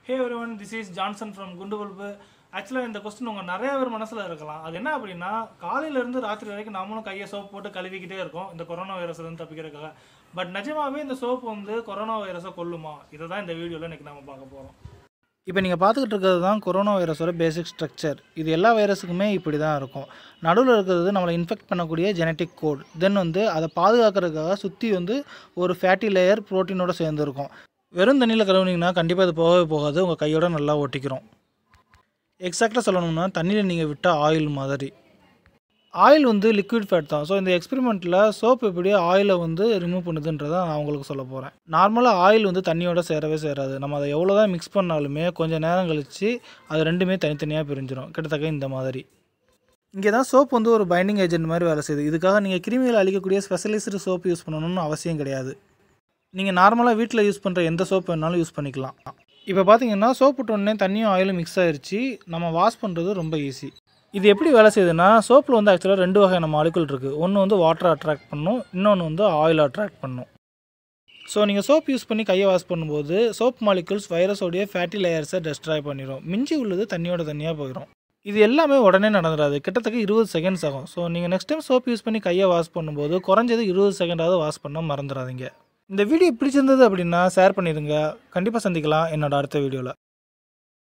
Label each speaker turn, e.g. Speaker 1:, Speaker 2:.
Speaker 1: hey everyone this is Johnson from குண்டு bulb ஆக்சுவலாக இந்த கொஸ்டின் உங்கள் நிறைய பேர் மனசில் இருக்கலாம் அது என்ன அப்படின்னா காலையிலேருந்து ராத்திரி வரைக்கும் நாமளும் கையை சோப் போட்டு கழுவிக்கிட்டே இருக்கோம் இந்த கொரோனா வைரஸ்லேருந்து தப்பிக்கிறதுக்காக பட் நிஜமாவே இந்த சோப் வந்து கொரோனா வைரஸை கொல்லுமா இதை தான் இந்த வீடியோவில் இன்றைக்கி நம்ம பார்க்க போகிறோம்
Speaker 2: இப்போ நீங்கள் பார்த்துக்கிட்டு இருக்கிறது தான் கொரோனா வைரஸோட பேசிக் ஸ்ட்ரக்சர் இது எல்லா வைரஸுக்குமே இப்படி தான் இருக்கும் நடுவில் இருக்கிறது நம்மளை இன்ஃபெக்ட் பண்ணக்கூடிய ஜெனட்டிக் கோட் தென் வந்து அதை பாதுகாக்கிறதுக்காக சுற்றி வந்து ஒரு ஃபேட்டி லேயர் ப்ரோட்டீனோட சேர்ந்து இருக்கும் வெறும் தண்ணியில் கழுவுனீங்கன்னா கண்டிப்பாக அது போகவே போகாது உங்கள் கையோட நல்லா ஒட்டிக்கிறோம் எக்ஸாக்டாக சொல்லணும்னா தண்ணியில் நீங்கள் விட்ட ஆயில் மாதிரி ஆயில் வந்து லிக்விட் ஃபேட் தான் ஸோ இந்த எக்ஸ்பெரிமெண்ட்டில் சோப் எப்படி ஆயிலை வந்து ரிமூவ் பண்ணுதுன்றதை நான் உங்களுக்கு சொல்ல போகிறேன் நார்மலாக ஆயில் வந்து தண்ணியோட சேரவே சேராது நம்ம அதை எவ்வளோ தான் மிக்ஸ் பண்ணாலுமே கொஞ்சம் நேரம் கழித்து அது ரெண்டுமே தனித்தனியாக பிரிஞ்சிடும் கிட்டத்தட்ட இந்த மாதிரி இங்கே தான் சோப் வந்து ஒரு பைண்டிங் ஏஜென்ட் மாதிரி வேலை செய்யுது இதுக்காக நீங்கள் கிருமிகளை அழிக்கக்கூடிய ஸ்பெஷலிஸ்டு சோப் யூஸ் பண்ணணும்னு அவசியம் கிடையாது நீங்கள் நார்மலாக வீட்டில் யூஸ் பண்ணுற எந்த சோப் வேணாலும் யூஸ் பண்ணிக்கலாம் இப்போ பார்த்தீங்கன்னா சோப் உடனே தண்ணியும் ஆயிலும் மிக்ஸ் ஆயிருச்சு நம்ம வாஷ் பண்ணுறது ரொம்ப ஈஸி இது எப்படி வேலை செய்யுதுன்னா சோப்பில் வந்து ஆக்சுவலாக ரெண்டு வகையான மாலிகுல் இருக்குது ஒன்று வந்து வாட்டரை அட்ராக்ட் பண்ணும் இன்னொன்று வந்து ஆயில் அட்ராக்ட் பண்ணும் ஸோ நீங்கள் சோப் யூஸ் பண்ணி கையை வாஷ் பண்ணும்போது சோப் மாலிகுல்ஸ் வைரஸோடைய ஃபேட்டி லேயர்ஸை டெஸ்ட்ராய் பண்ணிடும் மிஞ்சி உள்ளது தண்ணியோட தண்ணியாக போயிடும் இது எல்லாமே உடனே நடந்துடாது கிட்டத்தட்ட இருபது செகண்ட்ஸ் ஆகும் ஸோ நீங்கள் நெக்ஸ்ட் டைம் சோப் யூஸ் பண்ணி கையை வாஷ் பண்ணும்போது குறைஞ்சது இருபது செகண்டாவது வாஷ் பண்ண மறந்துடாதீங்க இந்த வீடியோ பிடிச்சிருந்தது அப்படின்னா ஷேர் பண்ணிடுங்க கண்டிப்பாக சந்திக்கலாம் என்னோட அடுத்த வீடியோவில்